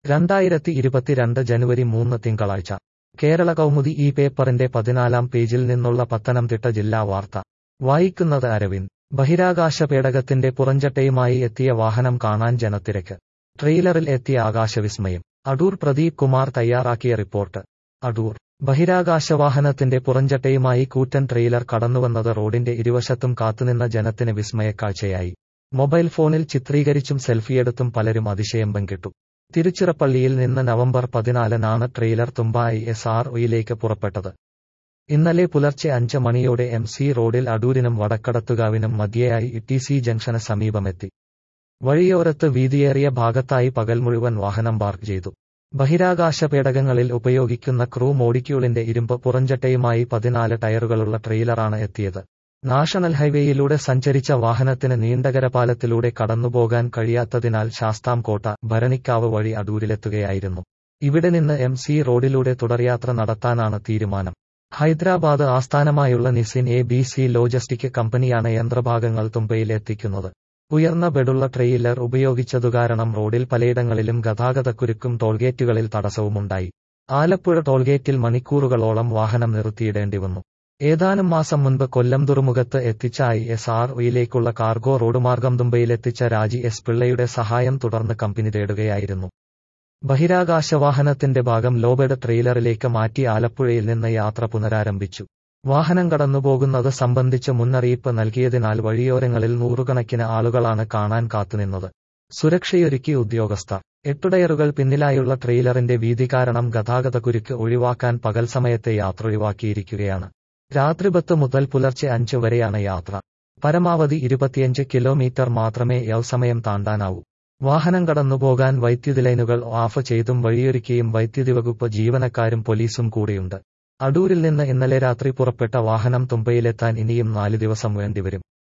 രണ്ടായിരത്തി ഇരുപത്തിരണ്ട് ജനുവരി മൂന്ന് തിങ്കളാഴ്ച കേരള കൗമുദി ഈ പേപ്പറിന്റെ പതിനാലാം പേജിൽ നിന്നുള്ള പത്തനംതിട്ട ജില്ലാ വാർത്ത വായിക്കുന്നത് അരവിന്ദ് ബഹിരാകാശ പേടകത്തിന്റെ പുറഞ്ചട്ടയുമായി എത്തിയ വാഹനം കാണാൻ ജനത്തിരക്ക് ട്രെയിലറിൽ എത്തിയ ആകാശവിസ്മയം അടൂർ പ്രദീപ് കുമാർ തയ്യാറാക്കിയ റിപ്പോർട്ട് അടൂർ ബഹിരാകാശ വാഹനത്തിന്റെ പുറഞ്ചട്ടയുമായി കൂറ്റൻ ട്രെയിലർ കടന്നുവന്നത് റോഡിന്റെ ഇരുവശത്തും കാത്തുനിന്ന ജനത്തിന് വിസ്മയക്കാഴ്ചയായി മൊബൈൽ ഫോണിൽ ചിത്രീകരിച്ചും സെൽഫിയെടുത്തും പലരും അതിശയം പങ്കിട്ടു തിരുച്ചിറപ്പള്ളിയിൽ നിന്ന് നവംബർ പതിനാലിനാണ് ട്രെയിലർ തുമ്പായി എസ് ആർ ഒയിലേക്ക് പുറപ്പെട്ടത് ഇന്നലെ പുലർച്ചെ അഞ്ച് മണിയോടെ എം സി റോഡിൽ അടൂരിനും വടക്കടത്തുകാവിനും മധ്യയായി ടി സി ജംഗ്ഷന് സമീപമെത്തി വഴിയോരത്ത് വീതിയേറിയ ഭാഗത്തായി പകൽ മുഴുവൻ വാഹനം പാർക്ക് ചെയ്തു ബഹിരാകാശ പേടകങ്ങളിൽ ഉപയോഗിക്കുന്ന ക്രൂ മോഡിക്യൂളിന്റെ ഇരുമ്പ് പുറഞ്ചട്ടയുമായി പതിനാല് ടയറുകളുള്ള ട്രെയിലറാണ് എത്തിയത് നാഷണൽ ഹൈവേയിലൂടെ സഞ്ചരിച്ച വാഹനത്തിന് നീണ്ടകര പാലത്തിലൂടെ കടന്നുപോകാൻ കഴിയാത്തതിനാൽ ശാസ്താംകോട്ട ഭരണിക്കാവ് വഴി അടൂരിലെത്തുകയായിരുന്നു ഇവിടെ നിന്ന് എം സി റോഡിലൂടെ തുടർയാത്ര നടത്താനാണ് തീരുമാനം ഹൈദരാബാദ് ആസ്ഥാനമായുള്ള നിസിൻ എ ബി സി ലോജിസ്റ്റിക് കമ്പനിയാണ് യന്ത്രഭാഗങ്ങൾ തുമ്പയിൽ എത്തിക്കുന്നത് ഉയർന്ന ബെഡുള്ള ട്രെയിലർ ഉപയോഗിച്ചതുകാരണം റോഡിൽ പലയിടങ്ങളിലും ഗതാഗതക്കുരുക്കും ടോൾഗേറ്റുകളിൽ തടസ്സവുമുണ്ടായി ആലപ്പുഴ ടോൾഗേറ്റിൽ മണിക്കൂറുകളോളം വാഹനം നിർത്തിയിടേണ്ടി വന്നു ഏതാനും മാസം മുൻപ് കൊല്ലം തുറമുഖത്ത് എത്തിച്ച ഐ എസ് ആർ ഒയിലേക്കുള്ള കാർഗോ റോഡ് മാർഗം തുമ്പയിലെത്തിച്ച രാജി എസ് പിള്ളയുടെ സഹായം തുടർന്ന് കമ്പനി തേടുകയായിരുന്നു ബഹിരാകാശ വാഹനത്തിന്റെ ഭാഗം ലോബെഡ് ട്രെയിലറിലേക്ക് മാറ്റി ആലപ്പുഴയിൽ നിന്ന് യാത്ര പുനരാരംഭിച്ചു വാഹനം കടന്നുപോകുന്നത് സംബന്ധിച്ച് മുന്നറിയിപ്പ് നൽകിയതിനാൽ വഴിയോരങ്ങളിൽ നൂറുകണക്കിന് ആളുകളാണ് കാണാൻ കാത്തുനിന്നത് സുരക്ഷയൊരുക്കി ഉദ്യോഗസ്ഥർ എട്ടുടയറുകൾ പിന്നിലായുള്ള ട്രെയിലറിന്റെ വീതി കാരണം ഗതാഗതക്കുരുക്ക് ഒഴിവാക്കാൻ പകൽ സമയത്തെ യാത്ര ഒഴിവാക്കിയിരിക്കുകയാണ് രാത്രി പത്ത് മുതൽ പുലർച്ചെ അഞ്ച് വരെയാണ് യാത്ര പരമാവധി ഇരുപത്തിയഞ്ച് കിലോമീറ്റർ മാത്രമേ യവസമയം താണ്ടാനാവൂ വാഹനം കടന്നുപോകാൻ വൈദ്യുതി ലൈനുകൾ ഓഫ് ചെയ്തും വഴിയൊരുക്കിയും വൈദ്യുതി വകുപ്പ് ജീവനക്കാരും പോലീസും കൂടെയുണ്ട് അടൂരിൽ നിന്ന് ഇന്നലെ രാത്രി പുറപ്പെട്ട വാഹനം തുമ്പയിലെത്താൻ ഇനിയും നാല് ദിവസം വേണ്ടിവരും